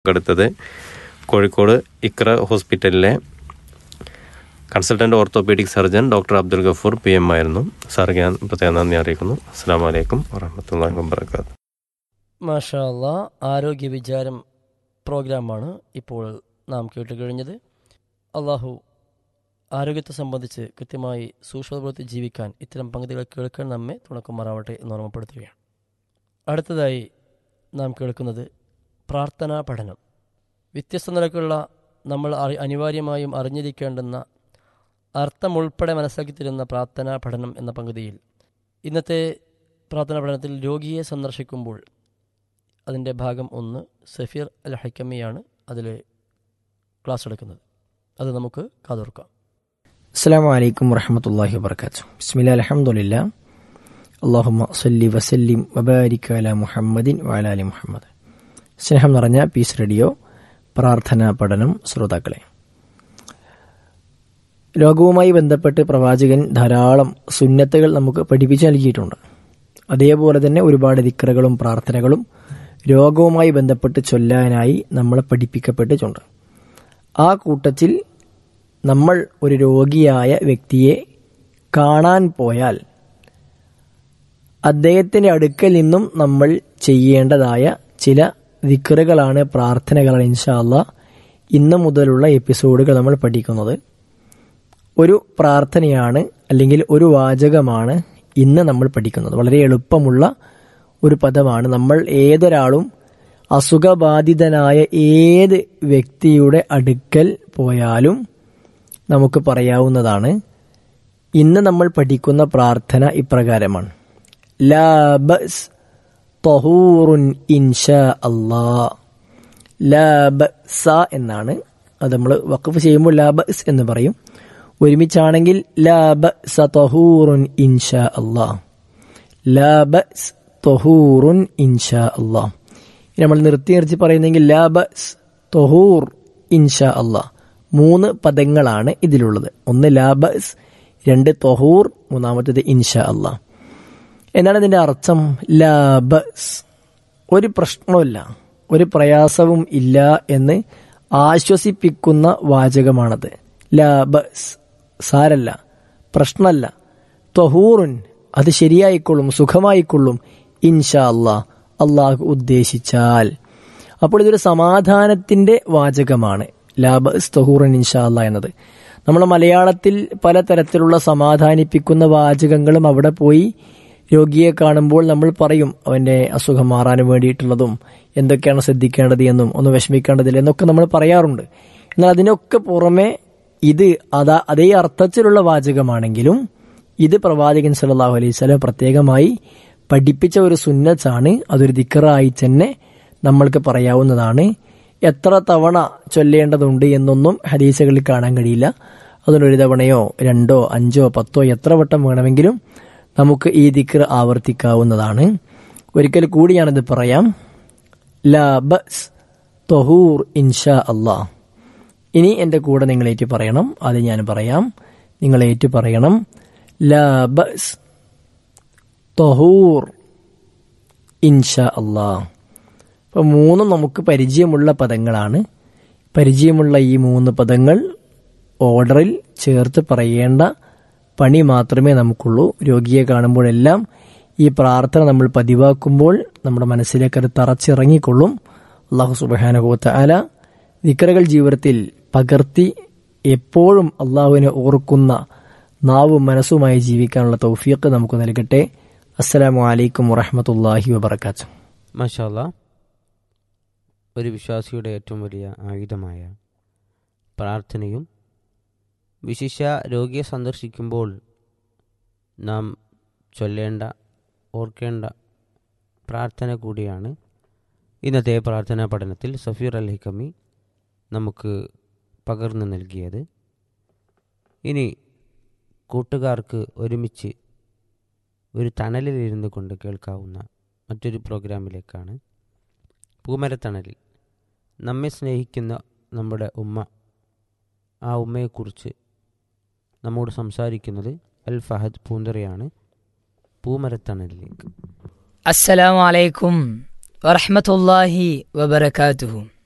പങ്കെടുത്തത് കോഴിക്കോട് ഇക്ര ഹോസ്പിറ്റലിലെ consultant orthopaedic surgeon doctor Abdul Gafoor P M ആയിരുന്നു സാർക്ക് ഞാൻ പ്രത്യേകം നന്ദി അറിയിക്കുന്നു അസ്സാം വലൈക്കും വറഹമത്തല്ലാ വാബർക്കാത്തു മാഷാ അല്ലാ ആരോഗ്യ വിചാരം പ്രോഗ്രാമാണ് ഇപ്പോൾ നാം കേട്ട് കഴിഞ്ഞത് അള്ളാഹു ആരോഗ്യത്തെ സംബന്ധിച്ച് കൃത്യമായി സൂക്ഷ്മതപ്പെടുത്തി ജീവിക്കാൻ ഇത്തരം പങ്കുതികൾ കേൾക്കാൻ നമ്മെ തുണക്കുമാറാവട്ടെ എന്ന് ഓർമ്മപ്പെടുത്തുകയാണ് അടുത്തതായി നാം കേൾക്കുന്നത് പ്രാർത്ഥനാ പഠനം വ്യത്യസ്ത നിലക്കുള്ള നമ്മൾ അറി അനിവാര്യമായും അറിഞ്ഞിരിക്കേണ്ടുന്ന അർത്ഥമുൾപ്പെടെ മനസ്സിലാക്കി തരുന്ന പ്രാർത്ഥനാ പഠനം എന്ന പങ്കുതിയിൽ ഇന്നത്തെ പ്രാർത്ഥനാ പഠനത്തിൽ രോഗിയെ സന്ദർശിക്കുമ്പോൾ അതിൻ്റെ ഭാഗം ഒന്ന് സഫീർ അൽ ഹൈക്കമ്മിയാണ് അതിൽ ക്ലാസ് എടുക്കുന്നത് അത് നമുക്ക് കാതോർക്കാം അസ്സാം വലൈക്കും വറഹമത്തല്ലാഹി വബർക്കാത്തു ബിസ്മില്ല അലഹമുല്ല അള്ളാഹുമ സല്ലി വസല്ലിം വബാരിക് അല മുഹമ്മദിൻ വാലാലി മുഹമ്മദ് സ്നേഹം നിറഞ്ഞ പീസ് റേഡിയോ പ്രാർത്ഥനാ പഠനം ശ്രോതാക്കളെ രോഗവുമായി ബന്ധപ്പെട്ട് പ്രവാചകൻ ധാരാളം സുന്നത്തുകൾ നമുക്ക് പഠിപ്പിച്ചു നൽകിയിട്ടുണ്ട് അതേപോലെ തന്നെ ഒരുപാട് ദിക്റകളും പ്രാർത്ഥനകളും രോഗവുമായി ബന്ധപ്പെട്ട് ചൊല്ലാനായി നമ്മളെ പഠിപ്പിക്കപ്പെട്ടിട്ടുണ്ട് ആ കൂട്ടത്തിൽ നമ്മൾ ഒരു രോഗിയായ വ്യക്തിയെ കാണാൻ പോയാൽ അദ്ദേഹത്തിന്റെ അടുക്കൽ നിന്നും നമ്മൾ ചെയ്യേണ്ടതായ ചില വിക്റുകളാണ് പ്രാർത്ഥനകളാണ് ഇൻഷാല്ല ഇന്ന് മുതലുള്ള എപ്പിസോഡുകൾ നമ്മൾ പഠിക്കുന്നത് ഒരു പ്രാർത്ഥനയാണ് അല്ലെങ്കിൽ ഒരു വാചകമാണ് ഇന്ന് നമ്മൾ പഠിക്കുന്നത് വളരെ എളുപ്പമുള്ള ഒരു പദമാണ് നമ്മൾ ഏതൊരാളും അസുഖബാധിതനായ ഏത് വ്യക്തിയുടെ അടുക്കൽ പോയാലും നമുക്ക് പറയാവുന്നതാണ് ഇന്ന് നമ്മൾ പഠിക്കുന്ന പ്രാർത്ഥന ഇപ്രകാരമാണ് ലാ ബസ് തൊഹൂറുൻ ഇൻഷാ അല്ലാ ലാ ബസ എന്നാണ് അത് നമ്മൾ വഖഫ് ചെയ്യുമ്പോൾ ലാ ബസ് എന്ന് പറയും ഒരുമിച്ചാണെങ്കിൽ ലാ ബസ തൊഹൂറുൻ ഇൻഷാ അല്ലാ ലാ ബസ് തൊഹൂറുൻ ഇൻഷാ അല്ലാ നമ്മൾ നിർത്തി നിർത്തി പറയുന്നെങ്കിൽ ലാ ബസ് തൊഹൂർ ഇൻഷാ അല്ലാ മൂന്ന് പദങ്ങളാണ് ഇതിലുള്ളത് ഒന്ന് ലാബസ് രണ്ട് തൊഹൂർ മൂന്നാമത്തേത് ഇൻഷാ അല്ലാ എന്നാണ് ഇതിന്റെ അർത്ഥം ലാബസ് ഒരു പ്രശ്നമില്ല ഒരു പ്രയാസവും ഇല്ല എന്ന് ആശ്വസിപ്പിക്കുന്ന വാചകമാണത് ലാബസ് സാരല്ല പ്രശ്നമല്ല തൊഹൂറുൻ അത് ശരിയായിക്കൊള്ളും സുഖമായിക്കൊള്ളും ഇൻഷാ അല്ലാ അള്ളാഹു ഉദ്ദേശിച്ചാൽ അപ്പോൾ ഇതൊരു സമാധാനത്തിന്റെ വാചകമാണ് ലാബസ് തൊഹൂറൻ ഇൻഷാല്ല എന്നത് നമ്മൾ മലയാളത്തിൽ പലതരത്തിലുള്ള സമാധാനിപ്പിക്കുന്ന വാചകങ്ങളും അവിടെ പോയി രോഗിയെ കാണുമ്പോൾ നമ്മൾ പറയും അവന്റെ അസുഖം മാറാൻ വേണ്ടിയിട്ടുള്ളതും എന്തൊക്കെയാണ് ശ്രദ്ധിക്കേണ്ടത് എന്നും ഒന്ന് വിഷമിക്കേണ്ടതില്ല എന്നൊക്കെ നമ്മൾ പറയാറുണ്ട് എന്നാൽ അതിനൊക്കെ പുറമെ ഇത് അതാ അതേ അർത്ഥത്തിലുള്ള വാചകമാണെങ്കിലും ഇത് പ്രവാചകൻ സല്ലല്ലാഹു അലൈഹി സ്വലം പ്രത്യേകമായി പഠിപ്പിച്ച ഒരു സുന്നത്താണ് അതൊരു ദിക്കറായി തന്നെ നമ്മൾക്ക് പറയാവുന്നതാണ് എത്ര തവണ ചൊല്ലേണ്ടതുണ്ട് എന്നൊന്നും ഹദീസുകളിൽ കാണാൻ കഴിയില്ല അതിനൊരു തവണയോ രണ്ടോ അഞ്ചോ പത്തോ എത്ര വട്ടം വേണമെങ്കിലും നമുക്ക് ഈ ദിക്ർ ആവർത്തിക്കാവുന്നതാണ് ഒരിക്കൽ കൂടി ഞാനത് പറയാം ലാ ബസ് തൊഹൂർ ഇൻഷാ അല്ലാ ഇനി എൻ്റെ കൂടെ നിങ്ങൾ ഏറ്റു പറയണം അത് ഞാൻ പറയാം നിങ്ങൾ ഏറ്റു പറയണം ലാ ബസ് തൊഹൂർ ഇൻഷാ അല്ലാ അപ്പോൾ മൂന്നും നമുക്ക് പരിചയമുള്ള പദങ്ങളാണ് പരിചയമുള്ള ഈ മൂന്ന് പദങ്ങൾ ഓർഡറിൽ ചേർത്ത് പറയേണ്ട പണി മാത്രമേ നമുക്കുള്ളൂ രോഗിയെ കാണുമ്പോഴെല്ലാം ഈ പ്രാർത്ഥന നമ്മൾ പതിവാക്കുമ്പോൾ നമ്മുടെ മനസ്സിലേക്ക് അത് തറച്ചിറങ്ങിക്കൊള്ളും അള്ളാഹു സുബാനുഭവത്ത അല വിക്രകൾ ജീവിതത്തിൽ പകർത്തി എപ്പോഴും അള്ളാഹുവിനെ ഓർക്കുന്ന നാവും മനസ്സുമായി ജീവിക്കാനുള്ള തൗഫീഖ് നമുക്ക് നൽകട്ടെ അസ്സലാമു അലൈക്കും വറഹമത്തല്ലാഹി വബർക്കാത്തു മഷാല്ല ഒരു വിശ്വാസിയുടെ ഏറ്റവും വലിയ ആയുധമായ പ്രാർത്ഥനയും വിശിഷ്യ രോഗിയെ സന്ദർശിക്കുമ്പോൾ നാം ചൊല്ലേണ്ട ഓർക്കേണ്ട പ്രാർത്ഥന കൂടിയാണ് ഇന്നത്തെ പ്രാർത്ഥനാ പഠനത്തിൽ സഫീർ അൽ ഹിക്കമി നമുക്ക് പകർന്നു നൽകിയത് ഇനി കൂട്ടുകാർക്ക് ഒരുമിച്ച് ഒരു തണലിലിരുന്നു കൊണ്ട് കേൾക്കാവുന്ന മറ്റൊരു പ്രോഗ്രാമിലേക്കാണ് പൂമരത്തണലിൽ നമ്മെ സ്നേഹിക്കുന്ന നമ്മുടെ ഉമ്മ ആ ഉമ്മയെക്കുറിച്ച് നമ്മോട് സംസാരിക്കുന്നത് അൽ ഫഹദ് പൂന്തറയാണ് പൂമരത്തണലിലേക്ക് السلام عليكم ورحمة الله وبركاته